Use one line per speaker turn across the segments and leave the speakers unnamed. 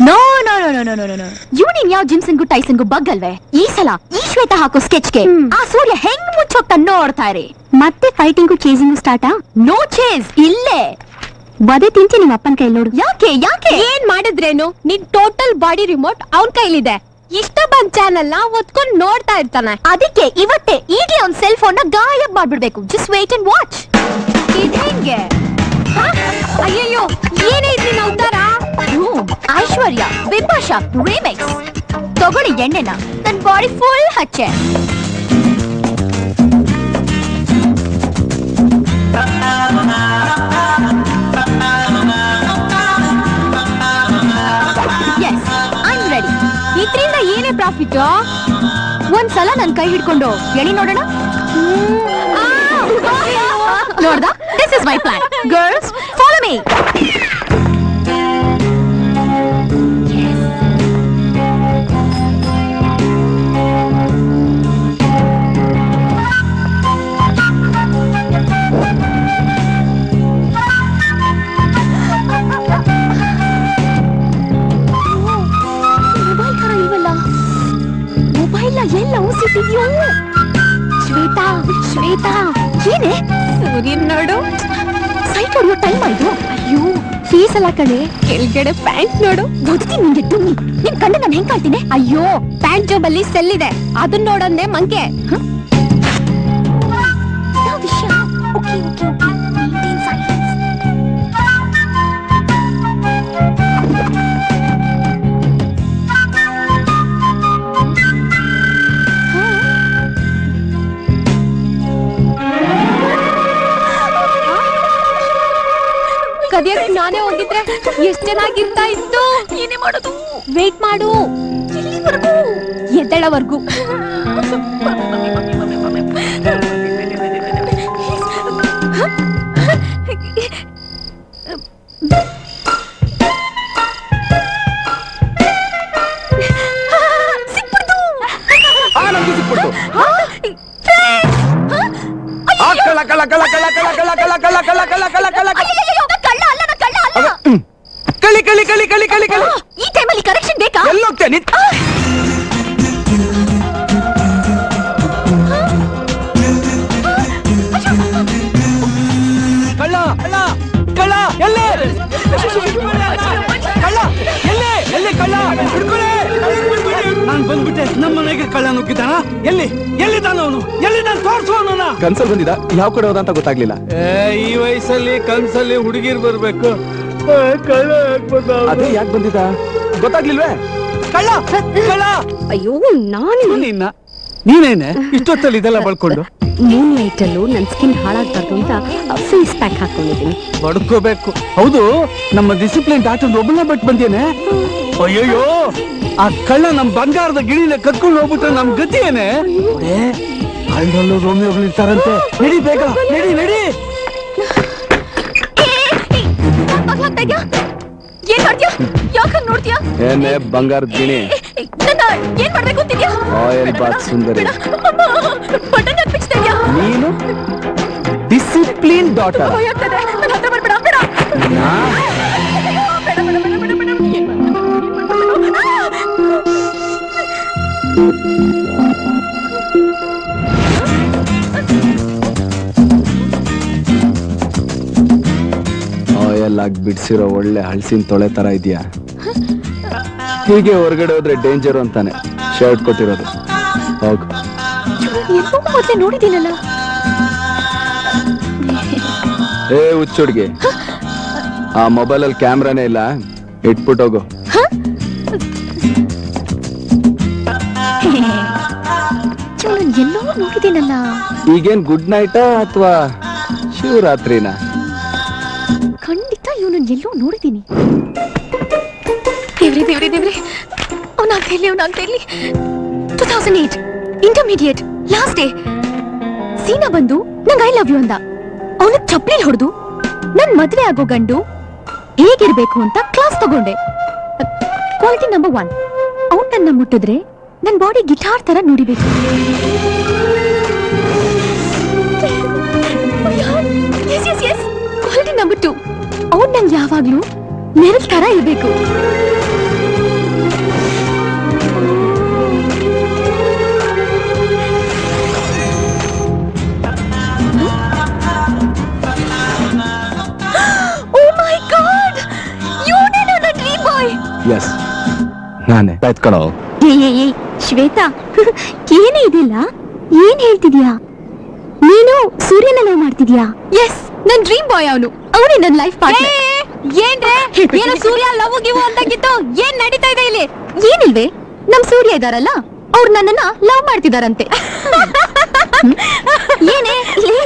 No no no no no no no
ಇವನಿನ್ ಯಾವ ಜಿಮ್ಸನ್ಗೂ ಟೈಸನ್ಗೂ ಬಗ್ಗಲ್ವೇ ಈ ಸಲ ಈ ಶ್ವೇತ ಹಾಕೋ ಸ್ಕೆಚ್ಗೆ
ಹ್ಮ್.
ಆ ಸೂರ್ಯ ಹೆಂಗ್ ಮುಚ್ಚೋಗ್ತಾ ನೋಡ್ತಾ ಇರಿ
ಮತ್ತೆ ಫೈಟಿಂಗು ಚೇಸಿಂಗು ಸ್ಟಾರ್ಟಾ
ನೋ ಚೇಸ್ ಇಲ್ಲೇ
ಬದೇ ತಿಂತಿ ನಿಮ್ಮ ಅಪ್ಪನ ಕೈ ನೋಡು
ಯಾಕೆ ಯಾಕೆ
ಏನ್ ಮಾಡಿದ್ರೇನು ನಿನ್ ಟೋಟಲ್ ಬಾಡಿ ರಿಮೋಟ್ ಅವನ್ ಕೈಲಿದೆ ಇಷ್ಟ ಬಂದ್ ಚಾನಲ್ ನ ಒತ್ಕೊಂಡ್ ನೋಡ್ತಾ ಇರ್ತಾನೆ
ಅದಕ್ಕೆ ಇವತ್ತೇ ಈಗ್ಲೇ ಒಂದ್ ಸೆಲ್ ಫೋನ್ ನ ಗಾಯಬ್ ಮಾಡ್ಬಿಡ್ಬೇಕು ಜಸ್ಟ್ ವೇಟ್ ಅಂಡ್ ವಾಚ್
ಇದ್ ಹೆಂಗೆ ಹ? ಅಯ್ಯಯ್ಯೋ ಏನೇ ಇದ್ ನಿನ್ ಅವತಾರ
ಐಶ್ವರ್ಯ ಬಿಪಾಶಾ ರಿಮಿಕ್ಸ್ ತಗೊಳ್ಳಿ ಎಣ್ಣೆನ ನನ್ ಬಾಡಿ ಫುಲ್ ಹಚ್ಚೆ ಎಸ್ ಐ ರೆಡಿ
ಇದ್ರಿಂದ ಏನೇ ಪ್ರಾಫಿಟ್
ಒಂದ್ಸಲ ನನ್ ಕೈ ಹಿಡ್ಕೊಂಡು ಎಳಿ ನೋಡೋಣ ನೋಡ್ದ this is my plan girls follow me mobile ತರ ಇಲ್ವಲ್ಲ ಮೊಬೈಲ್ ಎಲ್ಲ ಊಸಿಟ್ಟಿದ್ಯೋ ಶ್ವೇತಾ ಶ್ವೇತಾ ಏನೇ
ಸೂರ್ಯನ್ ನೋಡು
ಸೈಟ್ ಹೊಡೆಯೋ ಟೈಮ್ ಆಯ್ತು
ಅಯ್ಯೋ ಫೀಸ್ ಅಲ್ಲ ಕಣೆ ಕೆಳಗಡೆ ಪ್ಯಾಂಟ್ ನೋಡು
ಗೊತ್ತಿ ನಿಂಗೆ ತುಮ್ಮಿ ನಿನ್ ಕಣ್ಣು ನಾನು ಹೆಂಗ್ ಕಾಣ್ತೀನಿ
ಅಯ್ಯೋ ಪ್ಯಾಂಟ್ ಜೋಬಲ್ಲಿ ಸೆಲ್ ಇದೆ ಅದನ್ನ ನೋಡಂದೆ ಮಂಕೆ
ಯಾವ ವಿಷಯ okay okay okay maintain silence
ಕದಿಯಕ್ ನಾನೇ ಹೋಗಿದ್ರೆ ಎಷ್ಟ್ ಚೆನ್ನಾಗಿರ್ತಾ ಇತ್ತು
ಏನೇ ಮಾಡೋದು
ವೇಟ್ ಮಾಡು ಎದ್ದೇಳವರ್ಗು
ಆ ನಮ್ಗೆ ಸಿಕ್ಬಿಡ್ತು ಆ ಕಳ್ಳ ಕಳ್ಳ ಕಳ್ಳ ಕಳ್ಳ ಕಳ್ಳ ಕಳ್ಳ ಕಳ್ಳ ಕಳ್ಳ ಕಳ್ಳ ಕಳ್ಳ ಕಳ್ಳ ಕಳ್ಳ ಕಳ್ಳ
ಅಯ್ಯಯ್ಯಯ್ಯೋ, ನಾನ್ ಕಳ್ಳ ಅಲ್ಲ ನಾನ್ ಕಳ್ಳ ಅಲ್ಲ
ಅದ- ಹ್ಮ್. ಕಳಿ ಕಳಿ ಕಳಿ ಕಳಿ ಕಳಿ ಕಳಿ
ಆ, ಈ ಟೈಮಲ್ಲಿ ಕರೆಕ್ಷನ್ ಬೇಕಾ
ಎಲ್ಲೋಗ್ತೀಯ ನಿನ್ ಕಳ್ಳ ಕಳ್ಳ ಕಳ್ಳ ಎಲ್ಲಿ ಕಳ್ಳ ಎಲ್ಲಿ ಎಲ್ಲಿ ಕಳ್ಳ ಹಿಡ್ಕೊಳ್ಳಿ
ನಾನ್ ಬಂದ್ಬಿಟ್ಟೆ ನಮ್ಮ ಮನೆಗೆ ಕಳ್ಳ ನುಗ್ಗಿದ್ದಾನ ಎಲ್ಲಿ ಎಲ್ಲಿದ್ದಾನ ಅವನು ಎಲ್ಲಿದ್ದಾನ ತೋರ್ಸು ಅವನನ್ನ
ಕನ್ಸಲ್ ಬಂದಿದ ಯಾವ ಕಡೆ ಹೋದ ಅಂತ ಗೊತ್ತಾಗ್ಲಿಲ್ಲ
ಈ ವಯಸ್ಸಲ್ಲಿ ಕನ್ಸಲ್ಲಿ ಹುಡುಗಿರ್ ಬರ್ಬೇಕು ಏ, ಕಳ್ಳ ಯಾಕ್ ಬಂದ ಅವ್ನು?
ಅದೇ ಯಾಕೆ ಬಂದಿದ ಗೊತ್ತಾಗ್ಲಿಲ್ವೇ ಕಳ್ಳ ಕಳ್ಳ
ಅಯ್ಯೋ ನಾನು
ನಿನ್ನ ನೀನೇನೆ ಇಷ್ಟೊತ್ತಲ್ಲಿ ಇದೆಲ್ಲ ಬಳ್ಕೊಂಡು
ಮೂನ್ ಲೈಟ್ ಅಲ್ಲೂ ನನ್ ಸ್ಕಿನ್ ಹಾಳಾಗ್ಬಾರ್ದು ಅಂತ ಫೇಸ್ ಪ್ಯಾಕ್ ಹಾಕೊಂಡಿದ್ದೀನಿ
ಬಡ್ಕೋಬೇಕು ಹೌದು ನಮ್ಮ ಡಿಸಿಪ್ಲಿನ್ ಡಾಕ್ಟರ್ ಒಬ್ಬನೇ ಬಿಟ್ಟು ಬಂದೇನೆ ಅಯ್ಯಯ್ಯೋ ಆ ಕಳ್ಳ ನಮ್ ಬಂಗಾರದ ಗಿಣಿನ ಕತ್ಕೊಂಡು ಹೋಗ್ಬಿಟ್ರೆ ನಮ್ ಗತಿ ಏನೇ ಕಳ್ಳರಲ್ಲೂ ರೋಮಿಯೋಗಳು ಇರ್ತಾರಂತೆ ನಡಿ ಬೇಗ ನಡಿ ನಡಿ
ಆಗ್ಲಾಗ್ತಾ ಏನ್ ಮಾಡ್ತೀಯಾ ಯಾಕಂಗ್ ನೋಡ್ತೀಯಾ
ಏನೇ ಬಂಗಾರದ ಗಿಣಿ
ನನ್ನ ಏನ್ ಮಾಡ್ಬೇಕು ಅಂತಿದ್ಯಾ
ಆಯಲ್ ಬಾತ್ ಸುಂದರಿ
ಬಟನ್ ಹಾಕ್ಬಿಡ್ತಾ ಇದ್ಯಾ
ನೀನು ಡಿಸಿಪ್ಲಿನ್ ಡಾಟರ್
ಭಯ ಆಗ್ತದೆ ನನ್ನ ಹತ್ರ ಬರ್ಬೇಡ ಬೇಡ ಬೇಡ ಬೇಡ ಬೇಡ ಬೇಡ ಬೇಡ ಏನ್ ಮಾಡ್ಬೇಕು? ಏನ್
ಆಯಲ್ ಆಗಿ ಬಿಡ್ಸಿರೋ ಒಳ್ಳೆ ಹಳ್ಸಿನ ತೊಳೆ ತರ ಇದೆಯಾ ಹೀಗೆ ಹೊರಗಡೆ ಹೋದ್ರೆ ಡೇಂಜರ್ ಅಂತಾನೆ ಶರ್ಟ್ ಕೊಟ್ಟಿರೋದು ಹೋಗು
ಎಲ್ಲೋ ಮೊದ್ಲೇ ನೋಡಿದ್ದೀನಲ್ಲ
ಏ ಹುಚ್ಚುಡ್ಗಿ ಆ ಮೊಬೈಲಲ್ಲಿ ಕ್ಯಾಮ್ರಾನೇ ಇಲ್ಲ ಇಟ್ಬಿಟ್ಟು ಹೋಗು
ಚೂಳನ್ ಎಲ್ಲೋ ನೋಡಿದ್ದೀನಲ್ಲ
ಈಗೇನ್ ಗುಡ್ ನೈಟಾ ಅಥವಾ ಶಿವರಾತ್ರಿನಾ
ಖಂಡಿತ ಇವನನ್ನ ಎಲ್ಲೋ ನೋಡಿದ್ದೀನಿ ದೇವ್ರಿ ದೇವ್ರಿ ದೇವ್ರಿ ಅವನಾಗ್ತಾ ಇರ್ಲಿ ಅವನಾಗ್ತಾ ಇರ್ಲಿ two thousand eight intermediate last day ಸೀನಾ ಬಂದು ನಂಗೆ ಐ ಲವ್ ಯು ಅಂದ ಅವನು ಚಪ್ಲಿ ಹೊಡೆದು ನನ್ ಮದ್ವೆ ಆಗೋ ಗಂಡು ಹೇಗಿರ್ಬೇಕು ಅಂತ ಕ್ಲಾಸ್ ತಗೊಂಡೆ ಕ್ವಾಲಿಟಿ ನಂಬರ್ ಒನ್ ಅವ್ನ್ ನನ್ನ ಮುಟ್ಟಿದ್ರೆ ನನ್ ಬಾಡಿ ಗಿಟಾರ್ ತರ ನುಡಿಬೇಕು ಕ್ವಾಲಿಟಿ ನಂಬರ್ ಟು ಅವ್ನ್ ನಂಗೆ ಯಾವಾಗ್ಲೂ ನೆರಲ್ ತರ ಇರ್ಬೇಕು
ಎಸ್ ನಾನೇ ಎತ್ಕೊಳ್ಳೋ
ಏ ಏ, ಏ, ಶ್ವೇತಾ ಏನೇ ಇದಿಲ್ಲ ಏನ್ ಹೇಳ್ತಿದ್ಯಾ ನೀನು ಸೂರ್ಯನ ಲವ್ ಮಾಡ್ತಿದ್ಯಾ
ಎಸ್ ನನ್ ಡ್ರೀಮ್ ಬಾಯ್ ಅವನು ಅವನೇ ನನ್ನ ಲೈಫ್ ಪಾರ್ಟ್ನರ್ ಏನ್ರೆ ಏನೋ ಸೂರ್ಯ ಲವ್ ಗಿವ್ ಅಂತಾಗಿತ್ತು ಏನ್ ನಡೀತಾ ಇದೆ ಇಲ್ಲಿ ಏನಿಲ್ವೇ ನಮ್ ಸೂರ್ಯ ಇದಾರಲ್ಲ ಅವ್ರು ನನ್ನನ್ನ ಲವ್ ಮಾಡ್ತಿದಾರಂತೆ ಏನೇ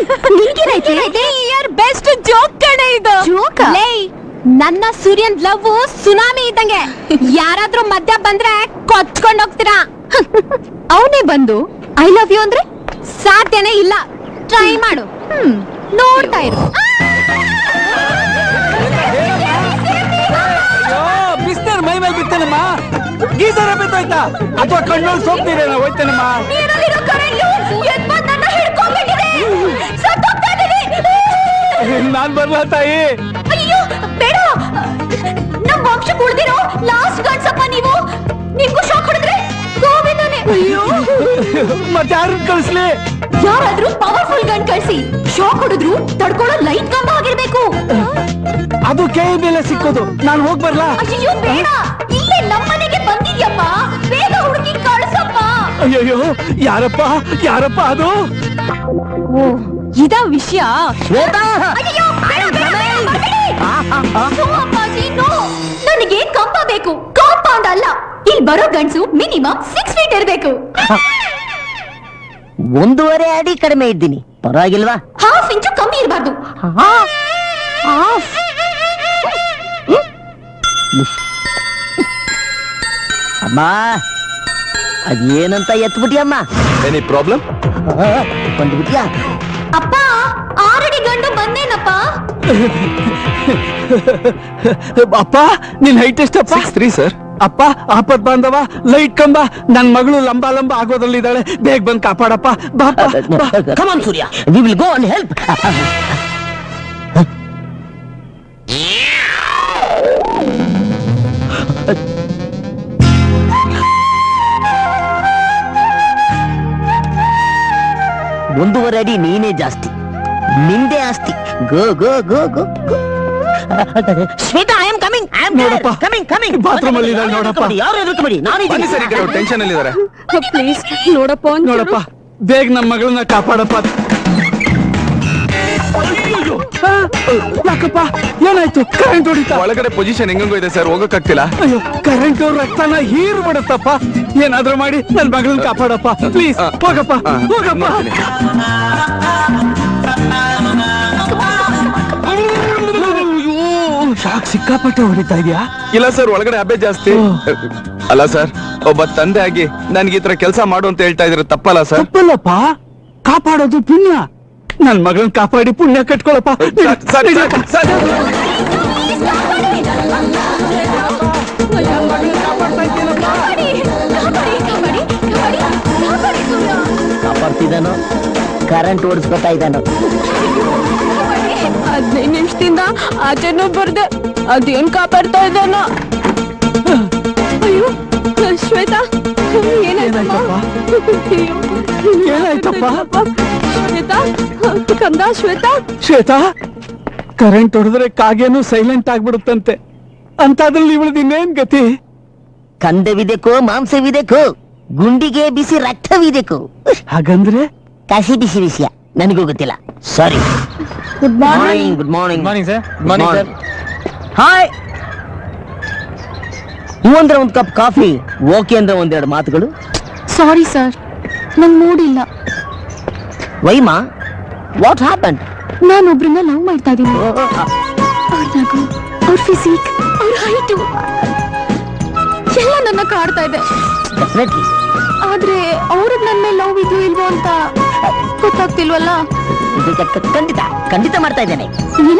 ಇಯರ್ ಬೆಸ್ಟ್ ಜೋಕ್ ಕಣೆ ಇದು
Joke ಆ?
ಲೇ ನನ್ನ ಸೂರ್ಯನ್ ಲವ್ ಸುನಾಮಿ ಇದ್ದಂಗೆ ಯಾರಾದ್ರೂ ಮಧ್ಯ ಬಂದ್ರೆ ಕೊಚ್ಕೊಂಡ್ ಹೋಗ್ತೀರಾ ಅವನೇ ಬಂದು ಐ ಲವ್ ಯು ಅಂದ್ರೆ ಸಾಧ್ಯನೇ ಇಲ್ಲ ಟ್ರೈ ಮಾಡು ಹ್ಮ್ ನೋಡ್ತಾ ಇರು
ಬಿಸ್ನೀರ್ ಮೈ ಮೇಲೆ ಬಿಡ್ತೇನಮ್ಮ ಗೀಸರ ಬಿದ್ದೋಯ್ತಾ ಅಥವಾ ಕಣ್ಣಲ್ಲಿ ಸೋಪ್ತೀರೇನ ಹೋಯ್ತೇನಮ್ಮ
ನೀರಲ್ಲಿರೋ ಕರೆಂಟು ಎದ್ದ್ ಬಂದ್ ನನ್ನ ಹಿಡ್ಕೊಂಡ್ಬಿಟ್ಟಿದೆ. ಸತ್ತೋಗ್ತಾ ಇದೀನಿ.
ನಾನ್ ಬರ್ಲಾ ತಾಯಿ
ಅಯ್ಯೋ ಬೇಡ ನಮ್ ವಂಶಕ್ಕೆ ಉಳ್ದಿರೋ ಲಾಸ್ಟ್ ಗಂಡ್ಸಪ್ಪ ನೀವು ನಿಮ್ಗೂ ಶಾಕ್ ಹೊಡೆದ್ರೆ ಗೋವಿಂದನೇ ಅಯ್ಯೋ
ಮತ್ತೆ ಯಾರನ್ನ ಕಳಿಸ್ಲಿ
ಯಾರಾದ್ರೂ ಪವರ್ಫುಲ್ ಗನ್ ಕಳ್ಸಿ ಶಾಕ್ ಹೊಡೆದ್ರು ತಡ್ಕೊಳ್ಳೋ ಲೈಟ್ ಕಂಬ ಆಗಿರ್ಬೇಕು
ಅದು ಕೆ ಮೇಲೆ ಸಿಕ್ಕೋದು ನಾನು ಹೋಗ್ ಬರ್ಲಾ
ಅಯ್ಯೋ ಬೇಡ ಇಲ್ಲೇ ನಮ್ಮನೆಗೆ ಬಂದಿದ್ಯಪ್ಪ ಬೇಗ ಹುಡುಗಿ ಕಳ್ಸಪ್ಪ
ಅಯ್ಯಯ್ಯೋ ಯಾರಪ್ಪ ಯಾರಪ್ಪ ಅದು
ಓ ಇದ ವಿಷಯ ಅಯ್ಯೋ ಬೇಡ, ಬೇಡ, ಬೇಡ, ಬರ್ಬೇಡಿ. ನೋ, ಅಪ್ಪಾಜಿ, ನೋ. ನನಗೆ ಕಂಬ ಬೇಕು ಕಾಂಪೌಂಡ್ ಅಲ್ಲ ಇಲ್ಲಿ ಬರೋ ಗಂಡ್ಸು ಮಿನಿಮಮ್ ಸಿಕ್ಸ್ ಫೀಟ್ ಇರ್ಬೇಕು
ಒಂದೂವರೆ ಅಡಿ ಕಡಿಮೆ ಇದ್ದೀನಿ ಪರವಾಗಿಲ್ವಾ
ಹಾಫ್ ಇಂಚು ಕಮ್ಮಿ ಇರಬಾರ್ದು
ಅಮ್ಮ ಅದೇನಂತ ಎತ್ಬಿಟ್ಟಿಯಮ್ಮ
ಎನಿ ಪ್ರಾಬ್ಲಮ್
ಬಂದ್ಬಿಟ್ಯಾ
ಅಪ್ಪ ಆರಡಿ ಗಂಡು ಬಂದೇನಪ್ಪ
ಅಪ್ಪ ನಿನ್ ಹೈಟ್ ಎಷ್ಟಪ್ಪ
ಸಿಕ್ಸ್ ತ್ರೀ ಸರ್
ಅಪ್ಪ ಆಪತ್ ಬಾಂಧವ ಲೈಟ್ ಕಂಬ ನನ್ ಮಗಳು ಲಂಬ ಲಂಬ ಆಗೋದ್ರಲ್ಲಿದ್ದಾಳೆ ಬೇಗ ಬಂದ್ ಕಾಪಾಡಪ್ಪ ಬಾಪ ಬಾ.
Come on Surya we will go and help ಒಂದೂವರೆ ಅಡಿ ನೀನೇ ಜಾಸ್ತಿ ನಿಂದೆ ಆಸ್ತಿ go go go go go Shwetha I am coming I am
ನೋಡಪ್ಪ.
ಕಮಿಂಗ್ ಕಮಿಂಗ್
Bathroom ಅಲ್ಲಿ ಇದ್ದಾಳೆ ನೋಡಪ್ಪ.
ಯಾರು ಎದುರ್ಕಬೇಡಿ ನಾನು
ಬನ್ನಿ ಸರ್ ಈ ಕಡೆ ಟೆನ್ಷನ್ ಅಲ್ಲಿ ಇದಾರೆ
ಪ್ಲೀಸ್ ನೋಡಪ್ಪ
ನೋಡಪ್ಪ ಬೇಗ ನಮ್ಮ ಮಗಳನ್ನ ಕಾಪಾಡಪ್ಪ ಅಯ್ಯಯ್ಯೋ. ಆ, ಯಾಕಪ್ಪ ಏನಾಯ್ತು ಕರೆಂಟ್ ಹೊಡಿತಾ
ಒಳಗಡೆ ಪೊಸಿಷನ್ ಹೆಂಗಂಗೋ ಇದೆ ಸರ್ ಹೋಗಕ್ಕಾಗ್ತಿಲ್ಲ
ಅಯ್ಯೋ ಕರೆಂಟ್ ರಕ್ತನ ಹೀರ್ ಬಿಡುತ್ತಪ್ಪ ಏನಾದ್ರೂ ಮಾಡಿ ನನ್ ಮಗಳನ್ನ ಕಾಪಾಡಪ್ಪ ಪ್ಲೀಸ್
ಆ,
ಹೋಗಪ್ಪ
ಆ,
ಹೋಗಪ್ಪ
ನೋಡ್ತೀನಿ.
ಶಾಕ್ ಸಿಕ್ಕಾಪಟ್ಟೆ ಹೊಡಿತಾ ಇದೆಯಾ
ಇಲ್ಲ ಸರ್ ಒಳಗಡೆ ಹಬ್ಬೆ ಜಾಸ್ತಿ ಅಲ್ಲ ಸರ್ ಒಬ್ಬ ತಂದೆ ಆಗಿ ನನ್ಗೆ ಈ ತರ ಕೆಲಸ ಮಾಡು ಅಂತ ಹೇಳ್ತಾ ಇದ್ರೆ ತಪ್ಪಲ್ಲ ಸರ್
ತಪ್ಪಲ್ಲಪ್ಪ ಕಾಪಾಡೋದು ಪುಣ್ಯ ನನ್ ಮಗಳನ್ನ ಕಾಪಾಡಿ ಪುಣ್ಯ ಕಟ್ಕೊಳಪ್ಪ
ಸರ್, ಸರ್, ಸರ್, ಸರ್.
ಕಾಪಾಡ್ತಿದ್ದಾನೋ ಕರೆಂಟ್ ಓಡಿಸ್ಕೊತಾ ಇದ್ದಾನೋ
ಹದಿನೈದು ನಿಮಿಷದಿಂದ ಆಚೆನೂ ಬರ್ದೆ ಅದೇನ್ ಕಾಪಾಡ್ತಾ ಇದ್ದಾನೋ ಅಯ್ಯೋ ಶ್ವೇತಾ ಏನಾಯ್ತಮ್ಮ
ಏನಾಯ್ತಪ್ಪ
ಶ್ವೇತಾ ಕಂದ ಶ್ವೇತಾ
ಶ್ವೇತಾ ಕರೆಂಟ್ ಹೊಡೆದ್ರೆ ಕಾಗೇನು ಸೈಲೆಂಟ್ ಆಗ್ಬಿಡುತ್ತಂತೆ ಅಂತಾದ್ರಲ್ಲಿ ಇವಳದ್ ಇನ್ನೇನ್ ಗತಿ
ಕಂದವಿದೆಕೋ ಮಾಂಸವಿದೆಕೋ ಗುಂಡಿಗೆ ಬಿಸಿ ರಕ್ತವಿದೆಕೋ
ಹಾಗಂದ್ರೆ
ಕಸಿ ಬಿಸಿ ವಿಷಯ ನನಗೂ ಗೊತ್ತಿಲ್ಲ sorry good morning good morning
morning sir morning sir
hi ಹೂ ಅಂದ್ರೆ ಒಂದ್ ಕಪ್ ಕಾಫಿ ಓಕೆ ಅಂದ್ರೆ ಒಂದೆರಡು ಮಾತುಗಳು
ಸಾರಿ ಸರ್ ನಂಗ್ ಮೂಡಿಲ್ಲ
ವೈಮಾ ವಾಟ್ ಹ್ಯಾಪನ್
ನಾನೊಬ್ರನ್ನ ಲವ್ ಮಾಡ್ತಾ ಇದ್ದೀನಿ ಅವ್ರ ನಗು ಅವ್ರ ಫಿಸಿಕ್ ಅವ್ರ ಹೈಟು ಎಲ್ಲ ನನ್ನ ಕಾಡ್ತಾ ಇದೆ
ಡೆಫಿನೆಟ್ಲಿ
ಆದ್ರೆ ಅವ್ರಿಗೆ ನನ್ನ ಮೇಲೆ ಲವ್ ಇದೆಯೋ ಇಲ್ವೋ ಅಂತ ಗೊತ್ತಾಗ್ತಿಲ್ವಲ್ಲ
ಖಂಡಿತ ಖಂಡಿತ ಮಾಡ್ತಾ ಇದ್ದೇನೆ
ಏನು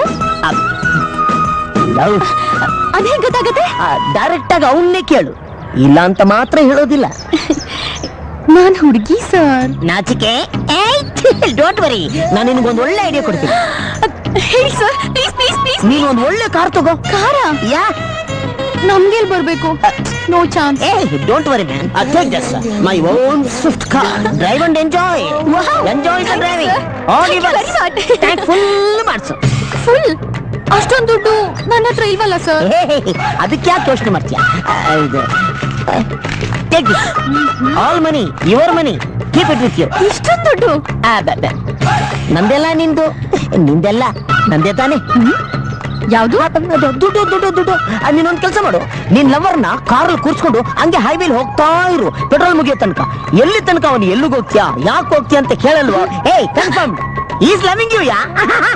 ಲವ್
ಅದೇ ಗೊತ್ತಾಗತ್ತೆ
ಡೈರೆಕ್ಟ್ ಆಗಿ ಅವನ್ನೇ ಕೇಳು ಇಲ್ಲ ಅಂತ ಮಾತ್ರ ಹೇಳೋದಿಲ್ಲ
ನಾನ್ ಹುಡುಗಿ ಸರ್
ನಾಚಿಕೆ ಡೋಂಟ್ ವರಿ ನಾನು ನಿನಗೊಂದು ಒಳ್ಳೆ ಐಡಿಯಾ ಕೊಡ್ತೀನಿ
ಹೇಳಿ ಸರ್ ಪ್ಲೀಸ್ ಪ್ಲೀಸ್ ಪ್ಲೀಸ್
ನೀನು ಒಂದು ಒಳ್ಳೆ ಕಾರ್ ತಗೋ
ಕಾರ
ಯಾ
ನಮ್ಗೆಲ್ ಬರ್ಬೇಕು ನೋ ಚಾನ್ಸ್
ಏ don't worry man I take this my own Swift car drive and enjoy
Wow.
Enjoy the
Thanks,
driving
sir.
All
Thank you
yours
very much.
Tank full ಮಾಡ್ಸು
ಫುಲ್
ಅಷ್ಟೊಂದು ದುಡ್ಡು ನನ್ನ ಹತ್ರ ಇಲ್ವಲ್ಲ ಸರ್
ಅದಕ್ಕೆ ಯಾಕೆ ಯೋಚನೆ ಮಾಡ್ತೀಯ ಇದು take all money your money keep it with you
ಇಷ್ಟೊಂದು ದುಡ್ಡು
ನಂದೆಲ್ಲ ನಿಂದು ನಿಂದೆಲ್ಲ ನಂದೇ ತಾನೆ
ಯಾವ್ದು
ದುಡ್ಡು ದುಡ್ಡು ದುಡ್ಡು ಆ, ನೀನೊಂದ್ ಕೆಲಸ ಮಾಡು ನಿನ್ ಲವರ್ನ ಕಾರಲ್ಲಿ ಕೂರ್ಸ್ಕೊಂಡು ಹಂಗೆ ಹೈವೇಲಿ ಹೋಗ್ತಾ ಇರು ಪೆಟ್ರೋಲ್ ಮುಗಿಯೋ ತನಕ ಎಲ್ಲಿ ತನಕ ಅವನು ಎಲ್ಲಿಗೆ ಹೋಗ್ತೀಯಾ ಯಾಕೆ ಹೋಗ್ತೀಯ ಅಂತ ಕೇಳಲ್ವಾ ಏಯ್ ಕನ್ಫರ್ಮ್ ಈಸ್ ಲವಿಂಗ್ ಯು ಯಾ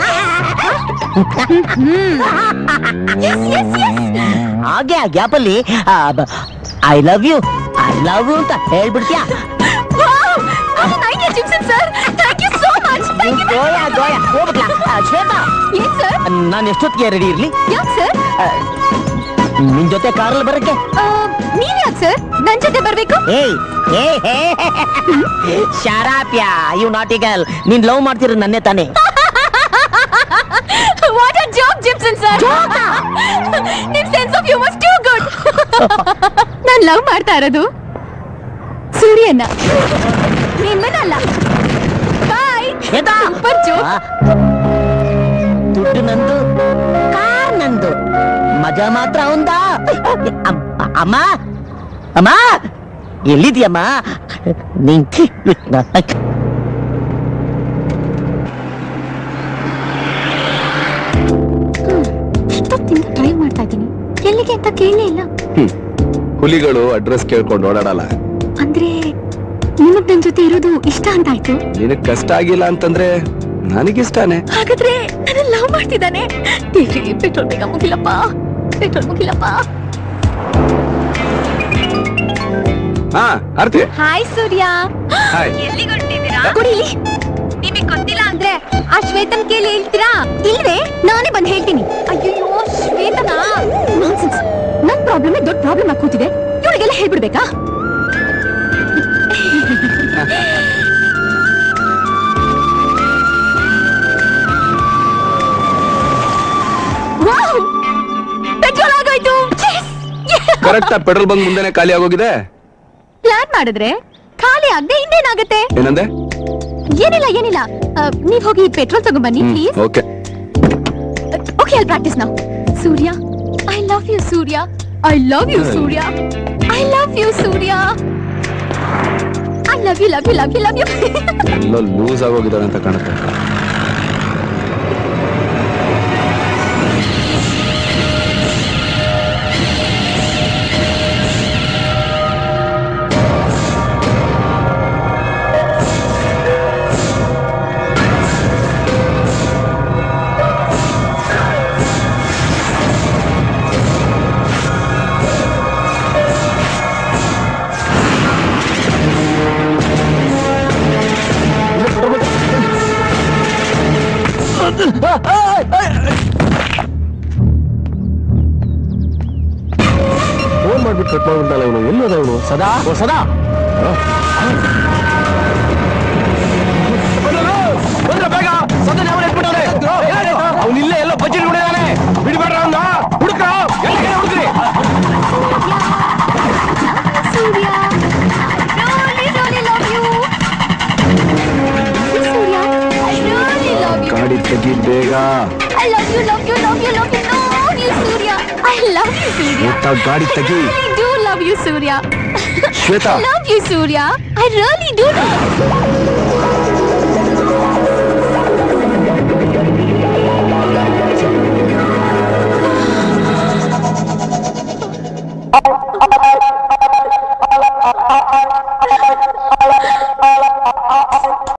ಹಾಗೆ ಆ ಗ್ಯಾಪಲ್ಲಿ I love you I love you ಅಂತ ಹೇಳ್ಬಿಡ್ತೀಯಾ
sir thank you so much
ಗೋಯಾ ಗೋಯಾ ಹೋಗ್ಬಿಟ್ಲಾ ಆ, ಶ್ವೇತಾ
ಏನ್ ಸರ್
ನಾನು ಎಷ್ಟೊತ್ತಿಗೆ ರೆಡಿ ಇರ್ಲಿ
ಯಾಕೆ ಸರ್
ನಿನ್ ಜೊತೆ ಕಾರಲ್ಲಿ ಬರಕ್ಕೆ
ನೀವ್ ಯಾಕೆ ಸರ್ ನನ್ ಜೊತೆ ಬರ್ಬೇಕು
ಏಯ್ ಏ ಶರಾಪ್ಯ ಯು ನಾಟಿ ಗರ್ಲ್ ನೀನ್ ಲವ್ ಮಾಡ್ತಿರೋದು ನನ್ನೇ ತಾನೇ
what a job Gipson sir ನಿಮ್ sense of humour too good ನಾನ್ ಲವ್ ಮಾಡ್ತಾ ಇರೋದು ಸೂರ್ಯನ ನಿಮ್ಮನ್ನಲ್ಲ ಬಾಯ್
ಶ್ವೇತಾ
ಸೂಪರ್ ಜೋಕ್
ಆ, ದುಡ್ಡು ನಂದು ಕಾರ್ ನಂದು ಮಜಾ ಮಾತ್ರ ಅವಂದ ಅಮ್ಮ ಅಮ್ಮ ಎಲ್ಲಿದ್ಯಮ್ಮ ನಿಂಕಿ
ಇಷ್ಟೊತ್ತಿಂದ ಟ್ರೈ ಮಾಡ್ತಾ ಇದ್ದೀನಿ ಎಲ್ಲಿಗೆ ಅಂತ ಕೇಳಲೇ ಇಲ್ಲ
ಹ್ಮ್ ಹುಲಿಗಳು ಅಡ್ರೆಸ್ ಕೇಳ್ಕೊಂಡು ಓಡಾಡಲ್ಲ
ಅಂದ್ರೆ ನಿಮಗ್ ನನ್ ಜೊತೆ ಇರೋದು ಇಷ್ಟ ಅಂತ ಆಯ್ತು
ನಿನಗ್ ಕಷ್ಟ ಆಗಿಲ್ಲ ಅಂತಂದ್ರೆ ನನಗಿಷ್ಟಾನೆ
ಹಾಗಾದ್ರೆ ನನ್ನ ಲವ್ ಮಾಡ್ತಿದ್ದಾನೆ ದೇವ್ರಿಗೆ ಪೆಟ್ರೋಲ್ ಬೇಗ ಮುಗಿಲಪ್ಪ ಪೆಟ್ರೋಲ್ ಮುಗಿಲಪ್ಪ
ಹಾ ಆರ್ತಿ
ಹಾಯ್ ಸೂರ್ಯ
ಹಾಯ್
ಕುಡೀಲಿ
ನಿಮಗೆ ಗೊತ್ತಿಲ್ಲ ಅಂದ್ರೆ ಆ ಶ್ವೇತನ್ ಕೇಳಿ ಹೇಳ್ತೀರಾ
ಇಲ್ವೇ ನಾನೇ ಬಂದು ಹೇಳ್ತೀನಿ
ಅಯ್ಯೋ ಶ್ವೇತನಾ
ನಾನ್ಸೆನ್ಸ್ ನನ್ ಪ್ರಾಬ್ಲಮ್ ದೊಡ್ಡ ಪ್ರಾಬ್ಲಮ್ ಆಗಿ ಕೂತಿದೆ ಇವಳಿಗೆಲ್ಲ ಹೇಳ್ಬಿಡ್ಬೇಕಾ ವಾವ್ ಪೆಟ್ರೋಲ್ ಆಗೋಯ್ತು
ಕರೆಕ್ಟ್ ಪೆಟ್ರೋಲ್ ಬಂಕ್ ಮುಂದೆನೆ ಖಾಲಿ ಆಗೋಗಿದೆ
ಪ್ಲಾನ್ ಮಾಡಿದ್ರೆ ಖಾಲಿ ಆಗದೆ ಇನ್ನೇನಾಗತ್ತೆ
ಏನಂದೆ
ಏನಿಲ್ಲ ಏನಿಲ್ಲ ಆ, ನೀವ್ ಹೋಗಿ ಪೆಟ್ರೋಲ್ ತಗೊಂಬನ್ನಿ please
okay
okay I practice now Surya I love you Surya I love you Surya I love you Surya I love you love you love you love you
ಎಲ್ಲೋ ಲೂಸ್ ಆಗೋಗಿದ್ದಾರೆ ಅಂತ ಕಾಣುತ್ತೆ
ಫೋನ್ ಮಾಡ್ಬಿಟ್ಟು ಕಟ್ ಮಾಡ್ಬಿಟ್ಟಲ್ಲ ಇವನು ಎಲ್ಲೋದ ಇವನು ಸದಾ ಓ ಸದಾ ಬೇಗ ಸದನ ಅವನು ಎತ್ಬಿಟ್ಟವ್ರೆ ಅವನು ಇಲ್ಲೇ ಎಲ್ಲೋ ಬಜ್ಜಿಲ್ ಬಿಡಿದಾನೆ ಬಿಡ್ಬೇಡ್ರ ಅವನ್ನ ಹುಡುಕ್ರ ಎಲ್ಲ ಹುಡುಕ್ರಿ
ಸೂರ್ಯ really really love you Surya I really love you
ಗಾಡಿ ತೆಗಿ ಬೇಗ
I love you love you love you love you love you Surya I love you ಸೂರ್ಯ
ಶ್ವೇತಾ ಗಾಡಿ
I
ತೆಗಿ
really do love you Surya
Shweta
I love you Surya I really do love you